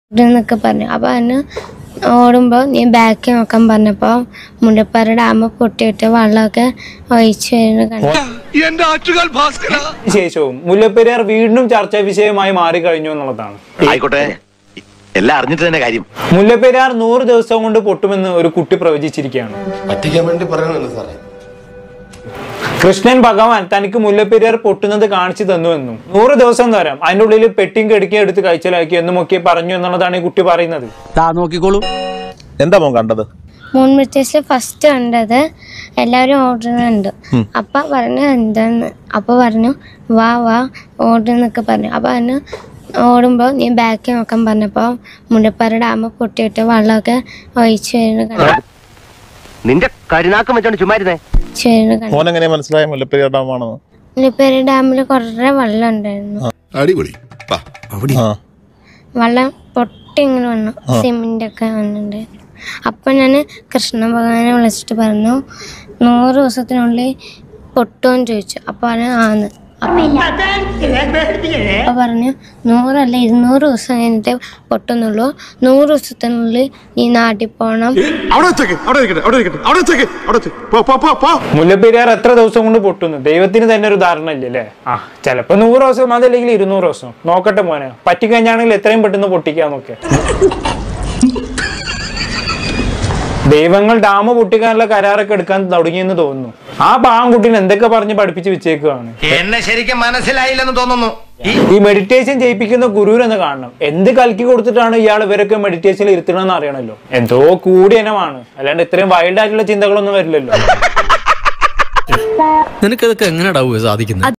എന്നൊക്കെ പറഞ്ഞു അപ്പോൾ അതിന് ഓടുമ്പോൾ നീ ബാക്കിൽ നോക്കാൻ പറഞ്ഞപ്പോൾ മുണ്ടപ്പാറ ഡാം പൊട്ടിയിട്ട് വെള്ളമൊക്കെ ഒഴിച്ചു വരുന്നത് കണ്ടു ശേഷവും മുല്ലപ്പെരിയാർ വീണ്ടും ചർച്ചാ വിഷയമായി മാറിക്കഴിഞ്ഞു എന്നുള്ളതാണ് ആയിക്കോട്ടെ എല്ലാം അറിഞ്ഞിട്ട് തന്നെ കാര്യം മുല്ലപ്പെരിയാർ നൂറ് ദിവസം കൊണ്ട് പൊട്ടുമെന്ന് ഒരു കുട്ടി പ്രവചിച്ചിരിക്കുകയാണ് പറ്റിക്കാൻ വേണ്ടി പറയണല്ലോ സാറേ കൃഷ്ണൻ ഭഗവാൻ തനിക്ക് മുല്ലപ്പെരിയാർ പൊട്ടുന്നത് കാണിച്ചു തന്നുവെന്നും നൂറ് ദിവസം തരാം അതിന്റെ ഉള്ളിൽ പെട്ടിയും കെടുക്കിയും എടുത്ത് കഴിച്ചലാക്കി എന്നുമൊക്കെ പറഞ്ഞു എന്നുള്ളതാണ് ഈ കുട്ടി പറയുന്നത് നോക്കിക്കോളൂ എന്താ മോൻ കണ്ടത് മൂൺ മിനിറ്റേഴ്സിൽ ഫസ്റ്റ് കണ്ടത് എല്ലാവരും ഓടുന്നുണ്ട് അപ്പ പറഞ്ഞു എന്താന്ന് അപ്പ പറഞ്ഞു വാ വാ ഓടുന്നൊക്കെ പറഞ്ഞു അപ്പൊ അതിന് ഓടുമ്പോൾ നീ ബാക്കിൽ നോക്കാൻ പറഞ്ഞപ്പോൾ മുണ്ടപ്പാറ ഡാം പൊട്ടിയിട്ട് വെള്ളമൊക്കെ ഒഴിച്ചു വരുന്നത് കണ്ടു നിന്റെ കരുനാക്കം വെച്ചോണ്ട് ചുമ്മാരുന്നേ ഒഴിച്ചു വരുന്നത് കണ്ടു മോൻ എങ്ങനെയാ മനസ്സിലായ മുല്ലപ്പെരിയാർ ഡാമാണെന്ന് മുല്ലപ്പെരി ഡാമിൽ കുറേ വെള്ളം ഉണ്ടായിരുന്നു അടിപൊളി ആ വെള്ളം പൊട്ടി ഇങ്ങനെ വന്നു സിമെന്റ് ഒക്കെ വന്നിട്ടുണ്ടായിരുന്നു അപ്പൊ ഞാൻ കൃഷ്ണ ഭഗവാനെ വിളിച്ചിട്ട് പറഞ്ഞു നൂറ് ദിവസത്തിനുള്ളിൽ പൊട്ടുമെന്ന് ചോദിച്ചു അപ്പൊ പറഞ്ഞു ആന്ന് അപ്പൊ അപ്പൊ പറഞ്ഞു നൂറല്ല ഇരുന്നൂറ് ദിവസം കഴിഞ്ഞിട്ട് പൊട്ടുന്നുള്ളൂ നൂറ് ദിവസത്തിനുള്ളിൽ നീ നാട്ടിൽ പോകണം അവിടെ വെച്ചേക്ക് അവിടെ ഇരിക്കട്ടെ അവിടെ ഇരിക്കട്ടെ അവിടെ വെച്ചേക്ക് അവിടെ വെച്ച് പോ പോ പോ പോ മുല്ലപ്പെരിയാർ എത്ര ദിവസം കൊണ്ട് പൊട്ടുന്നു ദൈവത്തിന് തന്നെ ഒരു ധാരണ ഇല്ല അല്ലേ ആ ചിലപ്പോ നൂറ് ദിവസം അതല്ലെങ്കിൽ ഇരുന്നൂറ് ദിവസം നോക്കട്ടെ മോനെ പറ്റിക്കഴിഞ്ഞാണെങ്കിൽ എത്രയും പെട്ടെന്ന് പൊട്ടിക്കാന്നൊക്കെ ദൈവങ്ങൾ ഡാം പൊട്ടിക്കാനുള്ള കരാറൊക്കെ എടുക്കാൻ തുടങ്ങിയെന്ന് തോന്നുന്നു ആ പാവൻകുട്ടീനെ എന്തൊക്കെ പറഞ്ഞ് പഠിപ്പിച്ച് വെച്ചേക്കുവാണ് എന്നെ ശരിക്കും മനസ്സിലായില്ലെന്ന് തോന്നുന്നു ഈ മെഡിറ്റേഷൻ ചെയ്യിപ്പിക്കുന്ന ഗുരുവിനെന്ന് കാണണം എന്ത് കലക്കി കൊടുത്തിട്ടാണ് ഇയാൾ ഇവരൊക്കെ മെഡിറ്റേഷനിൽ ഇരുത്തണമെന്ന് അറിയണമല്ലോ എന്തോ കൂടി ഇനമാണ് അല്ലാണ്ട് ഇത്രയും വൈൽഡ് ആയിട്ടുള്ള ചിന്തകളൊന്നും വരില്ലല്ലോ നിനക്കതൊക്കെ എങ്ങനെയാ സാധിക്കുന്നത്